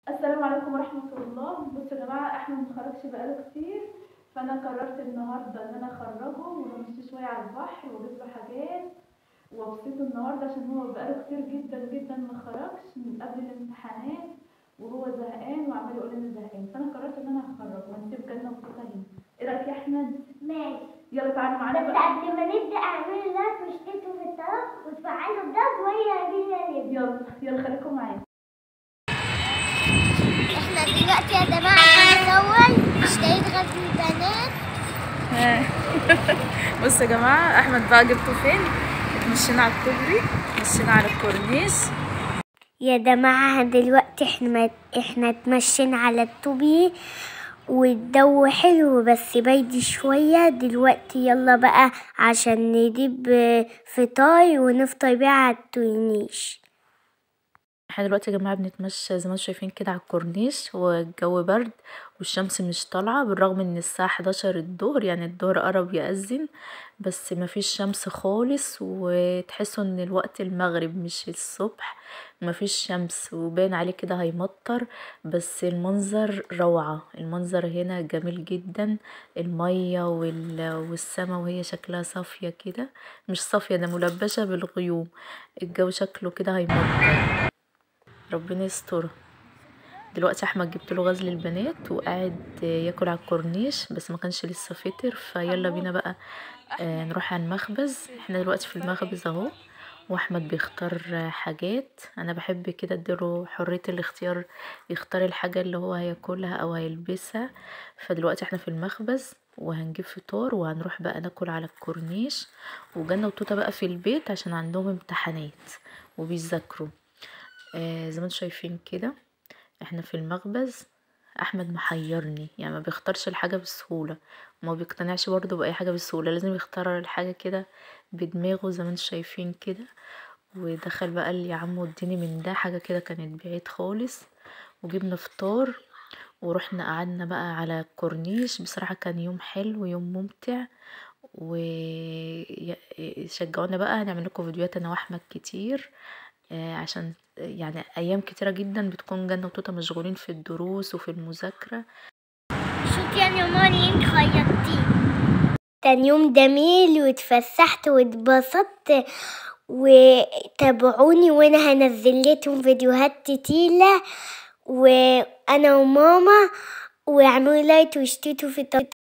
السلام عليكم ورحمة الله بصوا يا جماعة احمد مخرجش بقاله كتير فانا قررت النهاردة ان انا اخرجه ونمشي شوية على البحر واجيب له حاجات وابسطه النهاردة عشان هو بقاله كتير جدا جدا مخرجش من قبل الامتحانات وهو زهقان وعمال يقول انا زهقان فانا قررت ان انا هخرجه وهنسيب جنة وفوطة هنا ايه رأيك يا احمد ماشي يلا تعالوا بس معانا بقى قبل ما نبدأ اعملوا لايك واشتركوا في القناة وتفعلوا الجرس ويلا بينا نبدأ يلا يلا خليكم معايا احنا دلوقتي يا جماعة بنصور اشتريت غزل البنات بصوا يا جماعة أحمد بقى جبته فين؟ اتمشينا على الكوبري مشينا على الكورنيش يا جماعة دلوقتي احنا احنا اتمشينا على الطوبي والجو حلو بس بايد شوية دلوقتي يلا بقى عشان نجيب فطاي ونفطر بيها على التونيش احنا دلوقتي يا جماعة بنتمشى زي ما انتم شايفين كده على الكورنيش والجو برد والشمس مش طالعة بالرغم ان الساعة 11 الظهر يعني الظهر قرب يأذن بس مفيش شمس خالص وتحسوا ان الوقت المغرب مش الصبح مفيش شمس وباين عليه كده هيمطر بس المنظر روعة المنظر هنا جميل جدا المية وال... والسما وهي شكلها صافية كده مش صافية ده ملبشة بالغيوم الجو شكله كده هيمطر ربنا يستر دلوقتي احمد جبت له غزل البنات وقاعد ياكل على الكورنيش بس ما كانش لسه فطر فيلا بينا بقى آه، نروح على المخبز احنا دلوقتي في المخبز اهو واحمد بيختار آه، حاجات انا بحب كده اديله حريه الاختيار يختار الحاجه اللي هو هياكلها او هيلبسها فدلوقتي احنا في المخبز وهنجيب فطار وهنروح بقى ناكل على الكورنيش وجنة وتوته بقى في البيت عشان عندهم امتحانات وبيذاكروا آه زي ما انتم شايفين كده احنا في المخبز احمد محيرني يعني ما بيختارش الحاجه بسهوله وما بيقتنعش برضه باي حاجه بسهوله لازم يختار الحاجه كده بدماغه زي ما انتم شايفين كده ودخل بقى لي يا عم اديني من ده حاجه كده كانت بعيد خالص وجبنا فطار ورحنا قعدنا بقى على الكورنيش بصراحه كان يوم حلو ويوم ممتع وشجعونا بقى هنعمل لكم فيديوهات انا واحمد كتير آه، عشان يعني ايام كتيره جدا بتكون جنة وتوته مشغولين في الدروس وفي المذاكره شكرا يا ماري انت خيطتي كان يوم جميل واتفسحت واتبسطت وتابعوني وانا هنزل لكم فيديوهات كتيرة وانا وماما واعملوا لايك واشتركوا في التطبيق